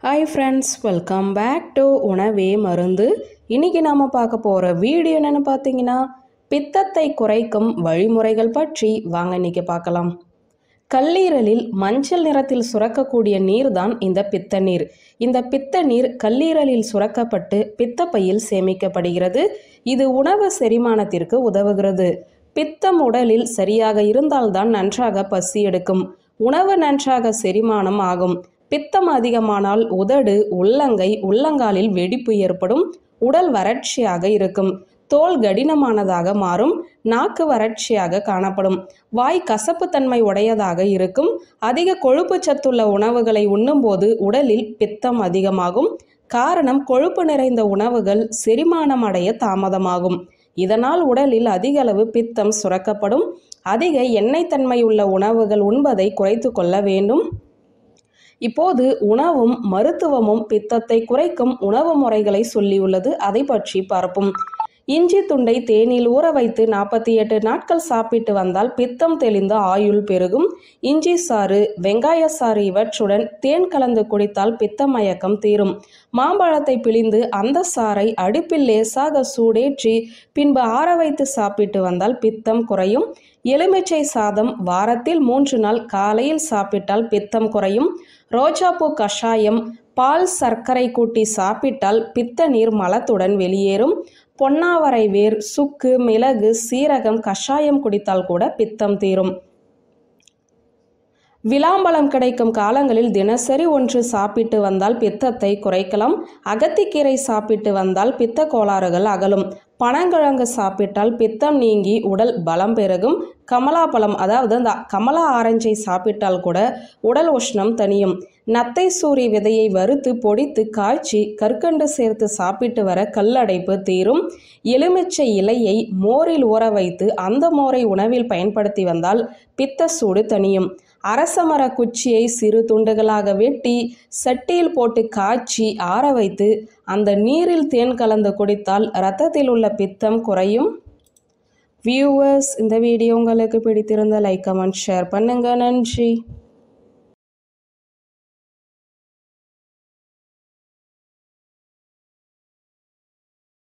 hi friends welcome back to உணவே மருந்து இன்னைக்கு நாம் பார்க்க போகிற வீடியோ என்னென்னு பார்த்தீங்கன்னா பித்தத்தை குறைக்கும் வழிமுறைகள் பற்றி வாங்க இன்னைக்கு பார்க்கலாம் கல்லீரலில் மஞ்சள் நிறத்தில் சுரக்கக்கூடிய நீர் தான் இந்த பித்த நீர் இந்த பித்த நீர் கல்லீரலில் சுரக்கப்பட்டு பித்தப்பையில் சேமிக்கப்படுகிறது இது உணவு செரிமானத்திற்கு உதவுகிறது பித்தம் உடலில் சரியாக இருந்தால்தான் நன்றாக பசி எடுக்கும் உணவு நன்றாக செரிமானம் ஆகும் பித்தம் அதிகமானால் உதடு உள்ளங்கை உள்ளங்காலில் வெடிப்பு ஏற்படும் உடல் வறட்சியாக இருக்கும் தோல் கடினமானதாக மாறும் நாக்கு வறட்சியாக காணப்படும் வாய் கசப்புத்தன்மை உடையதாக இருக்கும் அதிக கொழுப்பு சத்துள்ள உணவுகளை உண்ணும்போது உடலில் பித்தம் அதிகமாகும் காரணம் கொழுப்பு நிறைந்த உணவுகள் செரிமானம் அடைய தாமதமாகும் இதனால் உடலில் அதிக அளவு பித்தம் சுரக்கப்படும் அதிக எண்ணெய் தன்மை உள்ள உணவுகள் உண்பதை குறைத்து கொள்ள வேண்டும் இப்போது உணவும் மருத்துவமும் பித்தத்தை குறைக்கும் உணவு முறைகளை சொல்லியுள்ளது அதை பற்றி பார்ப்போம் இஞ்சி துண்டை தேனில் ஊற வைத்து நாற்பத்தி எட்டு நாட்கள் சாப்பிட்டு வந்தால் பித்தம் தெளிந்த ஆயுள் பெருகும் இஞ்சி சாறு வெங்காய சாறு இவற்றுடன் தேன் கலந்து குடித்தால் பித்த மயக்கம் தீரும் மாம்பழத்தை பிழிந்து அந்த சாறை அடுப்பில் லேசாக சூடேற்றி பின்பு ஆற வைத்து சாப்பிட்டு வந்தால் பித்தம் குறையும் எலுமிச்சை சாதம் வாரத்தில் மூன்று நாள் காலையில் சாப்பிட்டால் பித்தம் குறையும் ரோஜாப்பூ கஷாயம் பால் சர்க்கரை கூட்டி சாப்பிட்டால் பித்த நீர் மலத்துடன் வெளியேறும் பொன்னாவரை வேர் சுக்கு மிளகு சீரகம் கஷாயம் குடித்தால் கூட பித்தம் தீரும் விளாம்பழம் கிடைக்கும் காலங்களில் தினசரி ஒன்று சாப்பிட்டு வந்தால் பித்தத்தை குறைக்கலாம் அகத்திக்கீரை சாப்பிட்டு வந்தால் பித்த கோளாறுகள் அகலும் பனங்கிழங்கு சாப்பிட்டால் பித்தம் நீங்கி உடல் பலம் பெருகும் கமலாப்பழம் அதாவது அந்த கமலா ஆரஞ்சை சாப்பிட்டால் கூட உடல் உஷ்ணம் தனியும் நத்தை சூரி விதையை வறுத்து பொடித்து காய்ச்சி கற்கண்டு சேர்த்து சாப்பிட்டு வர கல்லடைப்பு தீரும் எலுமிச்சை இலையை மோரில் ஊற வைத்து அந்த மோரை உணவில் பயன்படுத்தி வந்தால் பித்த சூடு தனியும் அரசமர குச்சியை சிறு துண்டுகளாக வெட்டி சட்டியில் போட்டு காய்ச்சி ஆற வைத்து அந்த நீரில் தேன் கலந்து குடித்தால் இரத்தத்தில் உள்ள பித்தம் குறையும் வியூவர்ஸ் இந்த வீடியோ உங்களுக்கு பிடித்திருந்த லைக் கமெண்ட் ஷேர் பண்ணுங்க நன்றி